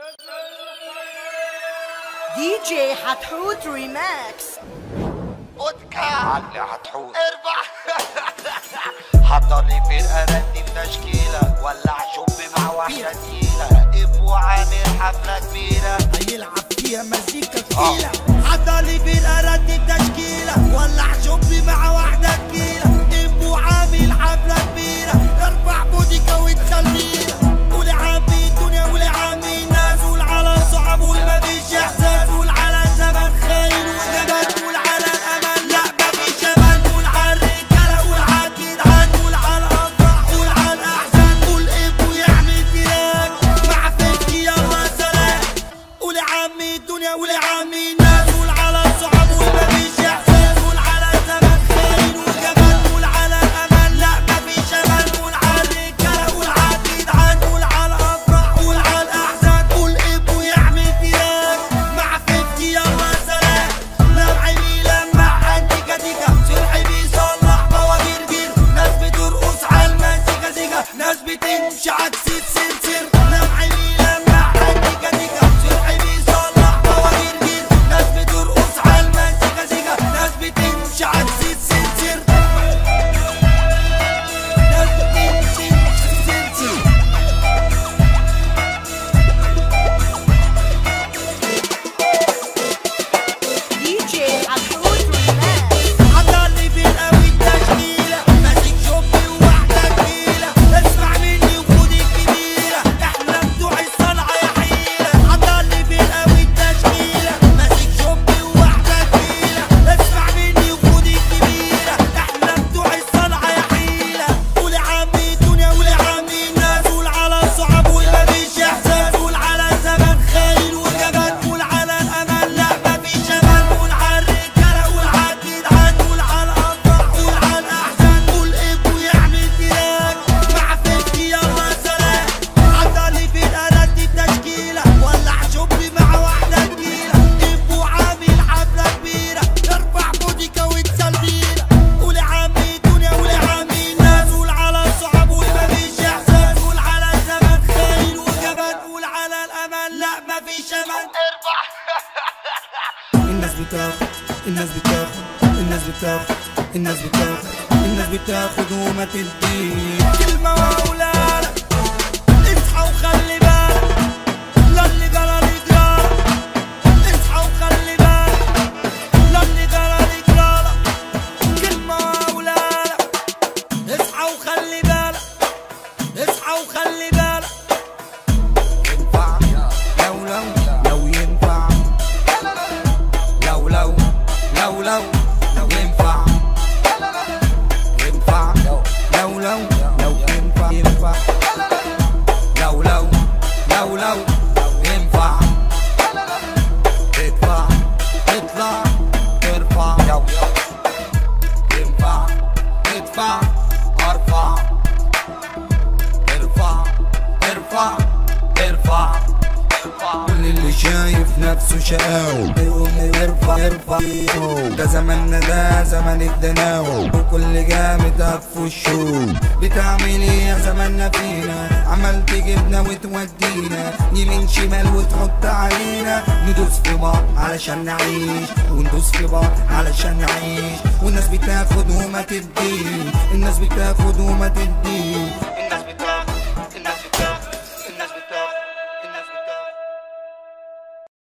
دي جي حتحوت ريماكس ودكا علي هتحوط اربع حضر لي فرقة رتب تشكيلة ولع شب مع واحدة تقيلة ابو عامل حفلة كبيرة هيلعب فيها مزيكا تقيلة حتى لي في الأراتب تشكيلة ولع شوبي مع واحدة تقيلة ابو عامل حفلة كبيرة ارفع بوديكا وتسلينا قول عمي الدنيا قول عمي الناس قول على صعب قول مفيش احساس قول على زمن خاين وجبان قول على الامل لا مفيش امل قول على الرجالة قول على الجدعان قول على الافراح قول على الاحزان قول ابو يعمل فراق مع فكي يلا سلام قول يا عمي الدنيا قول يا عمي الناس قول على الصعب قول مفيش احساس قول على زمن خاين وجبان قول على الامل لا مفيش امل قول على الرجاله قول على الجدعان قول على الافراح قول على الاحزان قول ابو يعمل فراق مع فكي يلا سلام لمعي لمع انتيكا تيكا سرحي بيصلح بواجير جير ناس بترقص على المزيكا زيكا ناس بتمشي عكس السلسل لمعي لمع انتيكا تيكا سرحي بيصلح بواجير جير ناس بترقص على المزيكا زيكا ناس بتمشي عكس السلسل ناس بتمشي عكس السلسل دي جي حتحوت ريماكس حضرني في القوي التشكيلة ماسك شوبي وواحدة تقيلة اسمع مني وخد الكبيرة احنا بتوع الصنعة يا حيلة حضرني في القوي التشكيلة ماسك شوبي وواحدة تقيلة اسمع مني وخد الكبيرة احنا بتوع الصنعة يا حيلة قول يا عمي الدنيا قول يا عمي الناس قول على الصعب قول مفيش احساس قول على زمن خاين وجبان قول على الامل لا مفيش امل قول على الرجاله قول على الجدعان قول على الافراح قول على الاحزان قول ابو يعمل فراق مع فكي يلا سلام حضرني في الاراتب تشكيله ولع شوبي مع واحده تقيله ابو عامل حفله كبيره ارفع بوديكا وتسلينا قول يا عمي الدنيا قول يا عمي الناس قول على الصعب قول مفيش احساس قول على زمن خاين وجبان قول على الامل لا مفيش امل اربع الناس بتاخد الناس بتاخد الناس بتاخد الناس بتاخد الناس بتاخد وما تديك كلمة وأولاد اصحى وخلي بالك لا اللي جرى لي جرالك اصحى وخلي بالك لا اللي جرى لي جرالك كلمة وأولاد اصحى وخلي بالك اصحى وخلي بالك ينفع لو لو لو ينفع لو لو لو لو لو ينفع ينفع لو لو لو ينفع ينفع لو لو لو لو ينفع تدفع تطلع ترفع ينفع تدفع ارفع ارفع ارفع ارفع كل اللي شايف نفسه شقاوي ارفع ارفع ده زماننا ده زمن الدناوي وكل جامد هف الشوق بتعمل ايه يا زماننا فينا عمال تجيبنا وتودينا يمين شمال وتحط علينا ندوس في بعض علشان نعيش وندوس في بعض علشان نعيش والناس بتاخد وما تدي الناس بتاخد وما تدي